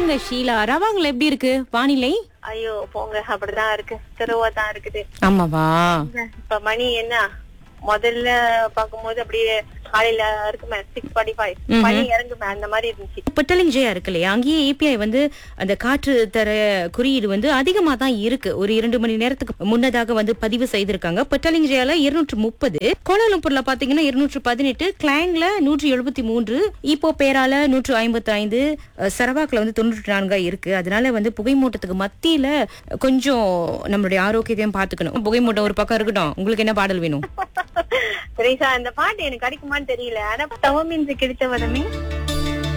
சொல்லுங்க ஷீலா ரவாங்கல எப்படி இருக்கு வானிலை ஐயோ போங்க அப்படிதான் இருக்கு தெருவா தான் இருக்குது ஆமாவா இப்ப மணி என்ன முதல்ல பாக்கும்போது அப்படியே காலையில இருக்குமே சிக்ஸ் ஃபார்ட்டி ஃபைவ் மணி இறங்குமே அந்த மாதிரி இருந்துச்சு புட்டலிங் ஜெயா இருக்கு இல்லையா அங்கேயே ஏபிஐ வந்து அந்த காற்று தர குறியீடு வந்து அதிகமா தான் இருக்கு ஒரு இரண்டு மணி நேரத்துக்கு முன்னதாக வந்து பதிவு செய்திருக்காங்க புட்டலிங் ஜெயால இருநூற்று முப்பது கோலாலம்பூர்ல பாத்தீங்கன்னா இருநூற்று பதினெட்டு கிளாங்ல நூற்றி எழுபத்தி மூன்று இப்போ பேரால நூற்று ஐம்பத்தி ஐந்து சரவாக்ல வந்து தொண்ணூற்றி நான்கா இருக்கு அதனால வந்து புகைமூட்டத்துக்கு மத்தியில கொஞ்சம் நம்மளுடைய ஆரோக்கியத்தையும் பாத்துக்கணும் புகைமூட்டம் ஒரு பக்கம் இருக்கட்டும் உங்களுக்கு என்ன பாடல் வேணும் தெரியுசா இந்த பாட்டு எனக்கு கிடைக்குமான்னு தெரியல ஆனா தவமின்றி கிடைத்த வதமே